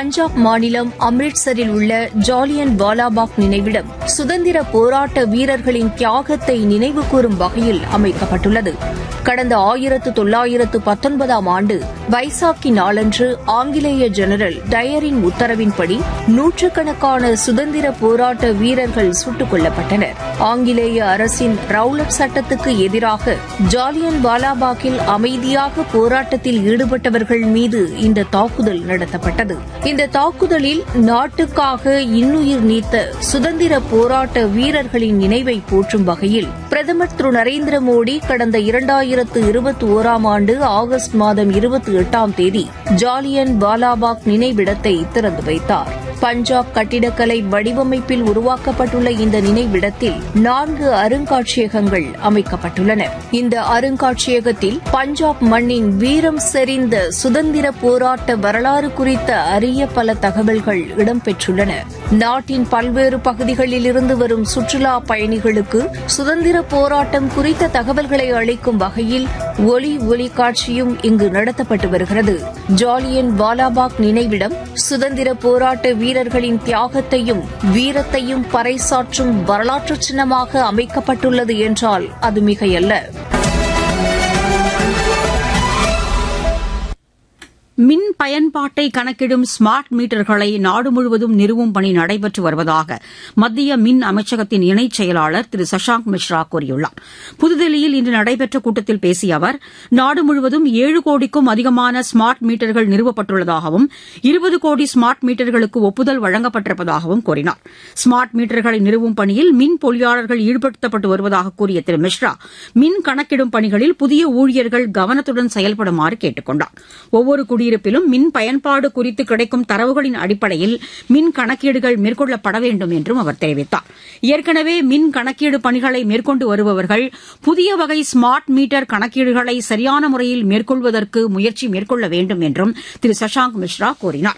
பஞ்சாப் மாநிலம் அம்ரிட்சரில் உள்ள ஜாலியன் வாலாபாக் நினைவிடம் சுதந்திர போராட்ட வீரர்களின் தியாகத்தை நினைவுகூரும் வகையில் அமைக்கப்பட்டுள்ளது கடந்த ஆயிரத்து தொள்ளாயிரத்து பத்தொன்பதாம் ஆண்டு வைசாக்கி நாளன்று ஆங்கிலேய ஜெனரல் டயரின் உத்தரவின்படி நூற்றுக்கணக்கான சுதந்திர போராட்ட வீரர்கள் சுட்டுக் கொல்லப்பட்டனர் ஆங்கிலேய அரசின் ரவுலட் சட்டத்துக்கு எதிராக ஜாலியன் வாலாபாக்கில் அமைதியாக போராட்டத்தில் ஈடுபட்டவர்கள் மீது இந்த தாக்குதல் நடத்தப்பட்டது இந்த தாக்குதலில் நாட்டுக்காக இன்னுயிர் நீத்த சுதந்திர போராட்ட வீரர்களின் நினைவை போற்றும் வகையில் பிரதமர் திரு நரேந்திர மோடி கடந்த இரண்டாயிரத்து இருபத்தி ஓராம் ஆண்டு ஆகஸ்ட் மாதம் இருபத்தி எட்டாம் தேதி ஜாலியன் வாலாபாக் நினைவிடத்தை திறந்து வைத்தார் பஞ்சாப் கட்டிடக்கலை வடிவமைப்பில் உருவாக்கப்பட்டுள்ள இந்த நினைவிடத்தில் நான்கு அருங்காட்சியகங்கள் அமைக்கப்பட்டுள்ளன இந்த அருங்காட்சியகத்தில் பஞ்சாப் மண்ணின் வீரம் செறிந்த சுதந்திர போராட்ட வரலாறு குறித்த அரிய பல தகவல்கள் இடம்பெற்றுள்ளன நாட்டின் பல்வேறு பகுதிகளில் இருந்து வரும் சுற்றுலா பயணிகளுக்கு சுதந்திர போராட்டம் குறித்த தகவல்களை அளிக்கும் வகையில் ஒலி ஒலி காட்சியும் இங்கு நடத்தப்பட்டு வருகிறது ஜாலியன் வாலாபாக் நினைவிடம் சுதந்திர போராட்ட வீரர்களின் தியாகத்தையும் வீரத்தையும் பறைசாற்றும் வரலாற்று சின்னமாக அமைக்கப்பட்டுள்ளது என்றால் அது மிகையல்ல மின் பயன்பாட்டை கணக்கிடும் ஸ்மார்ட் மீட்டர்களை நாடு முழுவதும் நிறுவும் பணி நடைபெற்று வருவதாக மத்திய மின் அமைச்சகத்தின் இணைச் செயலாளர் திரு சஷாங்க் மிஸ்ரா கூறியுள்ளார் புதுதில்லியில் இன்று நடைபெற்ற கூட்டத்தில் பேசிய அவர் நாடு முழுவதும் ஏழு கோடிக்கும் அதிகமான ஸ்மார்ட் மீட்டர்கள் நிறுவப்பட்டுள்ளதாகவும் இருபது கோடி ஸ்மார்ட் மீட்டர்களுக்கு ஒப்புதல் வழங்கப்பட்டிருப்பதாகவும் கூறினார் ஸ்மார்ட் மீட்டர்களை நிறுவும் பணியில் மின் பொறியாளர்கள் ஈடுபடுத்தப்பட்டு வருவதாக கூறிய திரு மிஸ்ரா மின் கணக்கிடும் பணிகளில் புதிய ஊழியர்கள் கவனத்துடன் செயல்படுமாறு கேட்டுக் கொண்டார் ஒவ்வொரு குடியிருப்பிலும் மின் பயன்பாடு குறித்து கிடைக்கும் தரவுகளின் அடிப்படையில் மின் கணக்கீடுகள் மேற்கொள்ளப்பட வேண்டும் என்றும் அவர் தெரிவித்தார் ஏற்கனவே மின் கணக்கீடு பணிகளை மேற்கொண்டு வருபவர்கள் புதிய வகை ஸ்மார்ட் மீட்டர் கணக்கீடுகளை சரியான முறையில் மேற்கொள்வதற்கு முயற்சி மேற்கொள்ள வேண்டும் என்றும் திரு சஷாங்க் மிஸ்ரா கூறினார்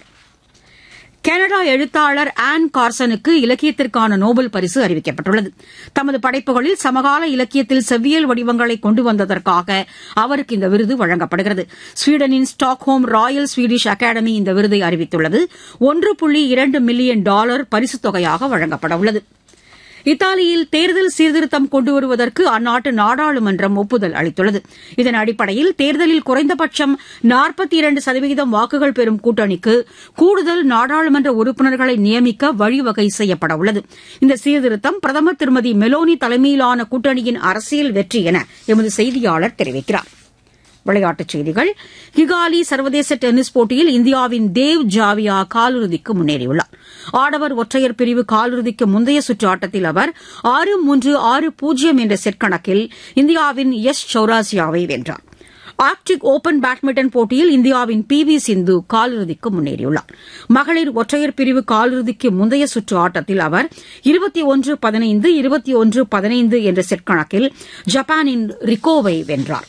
கனடா எழுத்தாளர் ஆன் கார்சனுக்கு இலக்கியத்திற்கான நோபல் பரிசு அறிவிக்கப்பட்டுள்ளது தமது படைப்புகளில் சமகால இலக்கியத்தில் செவ்வியல் வடிவங்களை கொண்டு வந்ததற்காக அவருக்கு இந்த விருது வழங்கப்படுகிறது ஸ்வீடனின் ஸ்டாக்ஹோம் ராயல் ஸ்வீடிஷ் அகாடமி இந்த விருதை அறிவித்துள்ளது ஒன்று புள்ளி இரண்டு மில்லியன் டாலர் பரிசுத் தொகையாக வழங்கப்பட உள்ளது இத்தாலியில் தேர்தல் சீர்திருத்தம் கொண்டு வருவதற்கு அந்நாட்டு நாடாளுமன்றம் ஒப்புதல் அளித்துள்ளது இதன் அடிப்படையில் தேர்தலில் குறைந்தபட்சம் நாற்பத்தி இரண்டு சதவீதம் வாக்குகள் பெறும் கூட்டணிக்கு கூடுதல் நாடாளுமன்ற உறுப்பினர்களை நியமிக்க வழிவகை செய்யப்பட உள்ளது இந்த சீர்திருத்தம் பிரதமர் திருமதி மெலோனி தலைமையிலான கூட்டணியின் அரசியல் வெற்றி என எமது செய்தியாளர் தெரிவிக்கிறார் விளையாட்டுச் செய்திகள் கிகாலி சர்வதேச டென்னிஸ் போட்டியில் இந்தியாவின் தேவ் ஜாவியா காலிறுதிக்கு முன்னேறியுள்ளார் ஆடவர் ஒற்றையர் பிரிவு காலிறுதிக்கு முந்தைய சுற்று ஆட்டத்தில் அவர் ஆறு மூன்று ஆறு பூஜ்ஜியம் என்ற செட் கணக்கில் இந்தியாவின் எஸ் சௌராசியாவை வென்றார் ஆர்க்டிக் ஓபன் பேட்மிண்டன் போட்டியில் இந்தியாவின் பி வி சிந்து காலிறுதிக்கு முன்னேறியுள்ளார் மகளிர் ஒற்றையர் பிரிவு காலிறுதிக்கு முந்தைய சுற்று ஆட்டத்தில் அவர் இருபத்தி ஒன்று பதினைந்து இருபத்தி ஒன்று பதினைந்து என்ற செட் கணக்கில் ஜப்பானின் ரிக்கோவை வென்றார்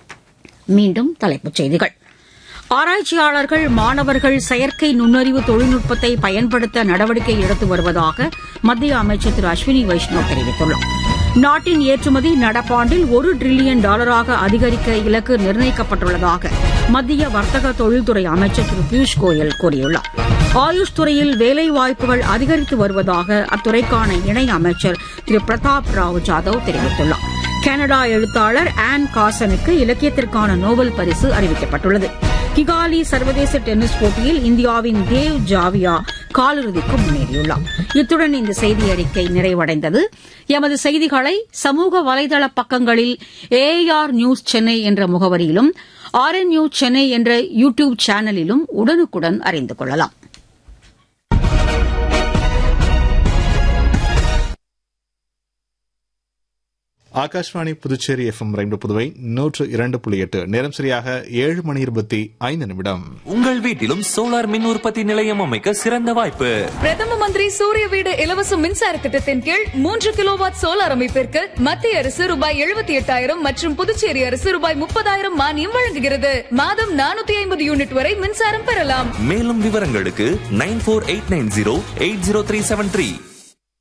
மீண்டும் தலைப்புச் செய்திகள் ஆராய்ச்சியாளர்கள் மாணவர்கள் செயற்கை நுண்ணறிவு தொழில்நுட்பத்தை பயன்படுத்த நடவடிக்கை எடுத்து வருவதாக மத்திய அமைச்சர் திரு அஸ்வினி வைஷ்ணவ் தெரிவித்துள்ளார் நாட்டின் ஏற்றுமதி நடப்பாண்டில் ஒரு டிரில்லியன் டாலராக அதிகரிக்க இலக்கு நிர்ணயிக்கப்பட்டுள்ளதாக மத்திய வர்த்தக தொழில்துறை அமைச்சர் திரு பியூஷ் கோயல் கூறியுள்ளார் ஆயுஷ் துறையில் வேலைவாய்ப்புகள் அதிகரித்து வருவதாக அத்துறைக்கான இணை அமைச்சர் திரு பிரதாப் ராவ் ஜாதவ் தெரிவித்துள்ளார் கனடா எழுத்தாளர் ஆன் காசனுக்கு இலக்கியத்திற்கான நோபல் பரிசு அறிவிக்கப்பட்டுள்ளது கிகாலி சர்வதேச டென்னிஸ் போட்டியில் இந்தியாவின் தேவ் ஜாவியா காலிறுதிக்கு முன்னேறியுள்ளார் இத்துடன் இந்த செய்தி அறிக்கை நிறைவடைந்தது எமது செய்திகளை சமூக வலைதள பக்கங்களில் ஏஆர் நியூஸ் சென்னை என்ற முகவரியிலும் ஆர் என் நியூஸ் சென்னை என்ற யூ டியூப் சேனலிலும் உடனுக்குடன் அறிந்து கொள்ளலாம் ஆகாஷ்வாணி புதுச்சேரி எஃப்எம் ரெண்டு புதுவை நூற்று இரண்டு புள்ளி எட்டு நேரம் சரியாக ஏழு மணி இருபத்தி ஐந்து நிமிடம் உங்கள் வீட்டிலும் சோலார் மின் உற்பத்தி நிலையம் அமைக்க சிறந்த வாய்ப்பு பிரதம மந்திரி சூரிய வீடு இலவச மின்சார திட்டத்தின் கீழ் மூன்று கிலோவாட் சோலார் அமைப்பிற்கு மத்திய அரசு ரூபாய் எழுபத்தி எட்டாயிரம் மற்றும் புதுச்சேரி அரசு ரூபாய் முப்பதாயிரம் மானியம் வழங்குகிறது மாதம் நானூத்தி ஐம்பது யூனிட் வரை மின்சாரம் பெறலாம் மேலும் விவரங்களுக்கு nine four eight nine zero eight zero three seven three